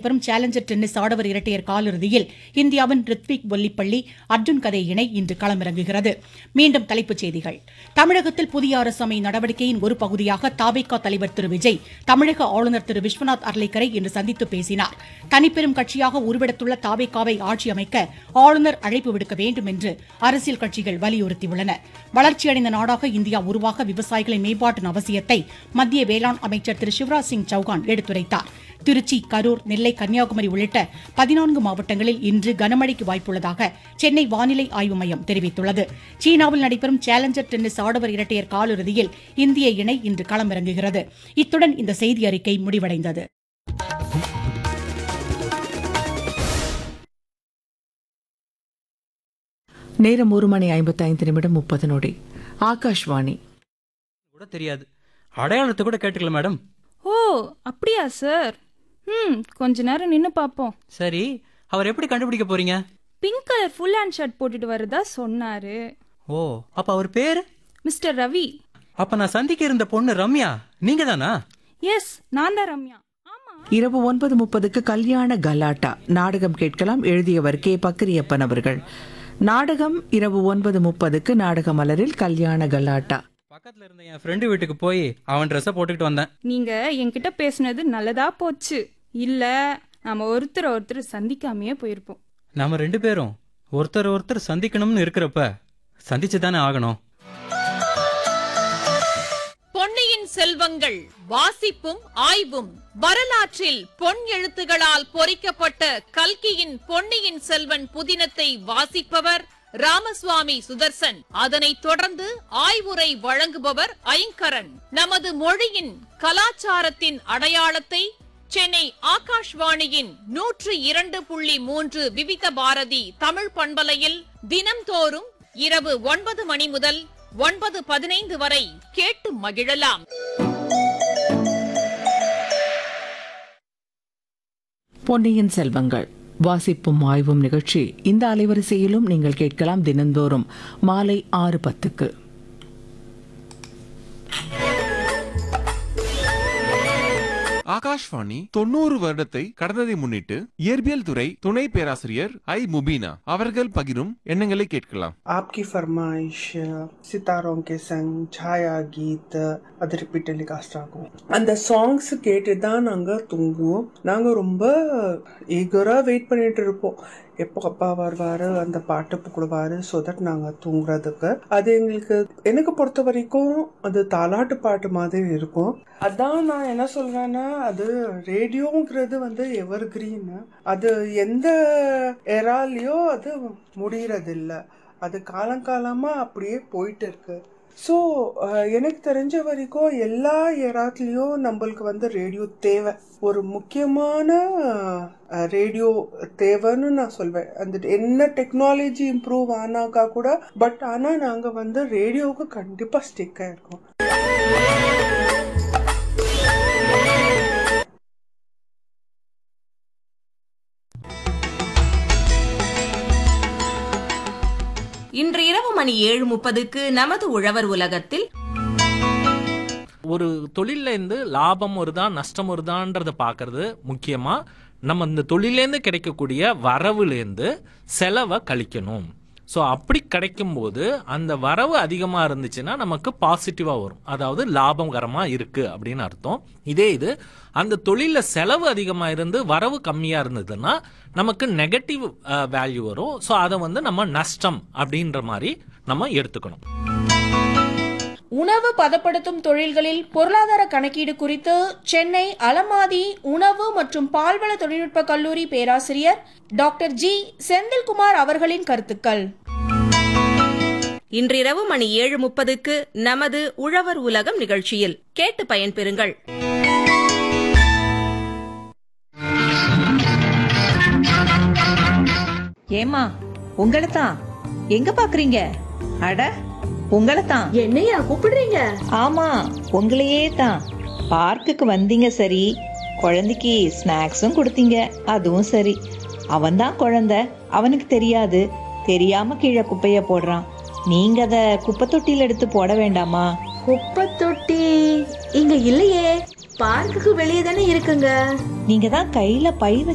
நடைபெறும் challenger tennis ஆடவர் இரட்டையர் காலிறுதியில் இந்தியாவின் ரித்விக் பொல்லிப்பள்ளி அர்ஜுன் கதே இணை இன்று களமிறங்குகிறது மீண்டும் தலைப்புச் செய்திகள் தமிழகத்தில் புதிய அரசு அமை நடவடிக்கையின் ஒரு பகுதியாக தாவேகா தலைவர் திரு விஜய் தமிழக ஆளுநர் திரு விஸ்வநாத் அர்லேக்கரை இன்று சந்தித்து பேசினார் தனிப்பெரும் கட்சியாக உருவெடுத்துள்ள தாவேகாவை ஆட்சி அமைக்க ஆளுநர் அழைப்பு விடுக்க வேண்டும் என்று அரசியல் கட்சிகள் வலியுறுத்தியுள்ளன வளர்ச்சியடைந்த நாடாக இந்தியா உருவாக விவசாயிகளின் மேம்பாட்டின் அவசியத்தை மத்திய வேளாண் அமைச்சர் திரு சிவராஜ் சிங் சௌகான் எடுத்துரைத்தார் திருச்சி கரூர் நெல்லை கன்னியாகுமரி உள்ளிட்ட பதினான்கு மாவட்டங்களில் இன்று கனமழைக்கு வாய்ப்புள்ளதாக சென்னை வானிலை ஆய்வு மையம் தெரிவித்துள்ளது சீனாவில் நடைபெறும் சேலஞ்சர் டென்னிஸ் ஆடவர் இரட்டையர் காலிறுதியில் இந்திய இணை இன்று களமிறங்குகிறது இத்துடன் இந்த செய்தி அறிக்கை முடிவடைந்தது நேரம் ஒரு மணி ஐம்பத்தைந்து நிமிடம் முப்பது நொடி ஆகாஷ்வாணி கூட தெரியாது அடையாளத்தை கூட கேட்டுக்கல மேடம் ஓ அப்படியா சார் ம் கொஞ்ச நேரம் நின்று பார்ப்போம் சரி அவர் எப்படி கண்டுபிடிக்க போறீங்க pink colour full hand shirt போட்டுட்டு வரதா சொன்னாரு ஓ அப்ப அவர் பேரு மிஸ்டர் ரவி அப்ப நான் சந்திக்க இருந்த பொண்ணு ரம்யா நீங்க தானா எஸ் நான் தான் ரம்யா ஆமா இரவு ஒன்பது முப்பதுக்கு கல்யாண கலாட்டா நாடகம் கேட்கலாம் எழுதியவர் கே பக்கிரியப்பன் அவர்கள் நாடகம் இரவு ஒன்பது முப்பதுக்கு நாடக மலரில் கல்யாண கலாட்டா பக்கத்துல இருந்த என் ஃப்ரெண்டு வீட்டுக்கு போய் அவன் ட்ரெஸ்ஸை போட்டுக்கிட்டு வந்தேன் நீங்க என்கிட்ட பேசுனது நல்லதா போச்சு இல்ல நாம ஒருத்தர் ஒருத்தர் சந்திக்காமையே போயிருப்போம் நாம ரெண்டு பேரும் ஒருத்தர் ஒருத்தர் சந்திக்கணும்னு இருக்கிறப்ப சந்திச்சு தானே ஆகணும் பொன்னியின் செல்வங்கள் வாசிப்பும் ஆய்வும் வரலாற்றில் பொன் எழுத்துகளால் பொறிக்கப்பட்ட கல்கியின் பொன்னியின் செல்வன் புதினத்தை வாசிப்பவர் ராமசுவாமி சுதர்சன் அதனைத் தொடர்ந்து ஆய்வுரை வழங்குபவர் ஐங்கரன் நமது மொழியின் கலாச்சாரத்தின் அடையாளத்தை சென்னை ஆகாஷ்வாணியின் நூற்று இரண்டு புள்ளி மூன்று விவித பாரதி தமிழ் பண்பலையில் தினம்தோறும் இரவு ஒன்பது மணி முதல் ஒன்பது பதினைந்து வரை கேட்டு மகிழலாம் பொன்னியின் செல்வங்கள் வாசிப்பும் ஆய்வும் நிகழ்ச்சி இந்த அலைவரிசையிலும் நீங்கள் கேட்கலாம் தினந்தோறும் மாலை ஆறு பத்துக்கு ஆகாஷ்வாணி தொண்ணூறு வருடத்தை கடந்ததை முன்னிட்டு இயற்பியல் துறை துணை பேராசிரியர் ஐ முபீனா அவர்கள் பகிரும் எண்ணங்களை கேட்கலாம் आपकी फरमाइश सितारों के संग छाया गीत அது ரிப்பீட் டெலிகாஸ்ட் ஆகும் அந்த சாங்ஸ் கேட்டு தான் நாங்கள் தூங்குவோம் நாங்கள் ரொம்ப ஈகராக வெயிட் பண்ணிட்டு இருப்போம் எப்போ அப்பா வருவார் அந்த பாட்டு போடுவார் ஸோ தட் நாங்கள் தூங்குறதுக்கு அது எங்களுக்கு எனக்கு பொறுத்த வரைக்கும் அது தாலாட்டு பாட்டு மாதிரி இருக்கும் அதான் நான் என்ன சொல்றேன்னா அது ரேடியோங்கிறது வந்து எவர் கிரீன் அது எந்த எராலையோ அது முடியறதில்ல அது காலங்காலமாக அப்படியே போயிட்டு இருக்கு ஸோ எனக்கு தெரிஞ்ச வரைக்கும் எல்லா இடத்துலையும் நம்மளுக்கு வந்து ரேடியோ தேவை ஒரு முக்கியமான ரேடியோ தேவைன்னு நான் சொல்வேன் அந்த என்ன டெக்னாலஜி இம்ப்ரூவ் ஆனாக்கா கூட பட் ஆனால் நாங்கள் வந்து ரேடியோவுக்கு கண்டிப்பாக ஸ்டிக் ஆயிருக்கோம் இன்று இரவு மணி ஏழு முப்பதுக்கு நமது உழவர் உலகத்தில் ஒரு தொழிலேருந்து லாபம் வருதா நஷ்டம் வருதான்றத பார்க்கறது முக்கியமா நம்ம இந்த தொழிலேருந்து கிடைக்கக்கூடிய வரவுலேருந்து செலவை கழிக்கணும் ஸோ அப்படி கிடைக்கும்போது அந்த வரவு அதிகமாக இருந்துச்சுன்னா நமக்கு பாசிட்டிவாக வரும் அதாவது லாபகரமாக இருக்கு அப்படின்னு அர்த்தம் இதே இது அந்த தொழிலில் செலவு அதிகமாக இருந்து வரவு கம்மியாக இருந்ததுன்னா நமக்கு நெகட்டிவ் வேல்யூ வரும் ஸோ அதை வந்து நம்ம நஷ்டம் அப்படின்ற மாதிரி நம்ம எடுத்துக்கணும் உணவு பதப்படுத்தும் தொழில்களில் பொருளாதார கணக்கீடு குறித்து சென்னை அலமாதி உணவு மற்றும் பால்வள தொழில்நுட்ப கல்லூரி பேராசிரியர் டாக்டர் ஜி செந்தில்குமார் அவர்களின் கருத்துக்கள் இன்றிரவு மணி ஏழு முப்பதுக்கு நமது உழவர் உலகம் நிகழ்ச்சியில் கேட்டு பயன்பெறுங்கள் ஏமா உங்களை தான் எங்க பாக்குறீங்க அட உங்களை தான் என்னையா கூப்பிடுறீங்க ஆமா உங்களையே தான் பார்க்குக்கு வந்தீங்க சரி குழந்தைக்கு ஸ்நாக்ஸும் கொடுத்தீங்க அதுவும் சரி அவன்தான் குழந்தை அவனுக்கு தெரியாது தெரியாம கீழே குப்பைய போடுறான் நீங்க அத குப்பை தொட்டியில எடுத்து போட வேண்டாமா குப்பை தொட்டி இங்க இல்லையே பார்க்குக்கு வெளியே தானே இருக்குங்க நீங்க தான் கையில பை வச்சு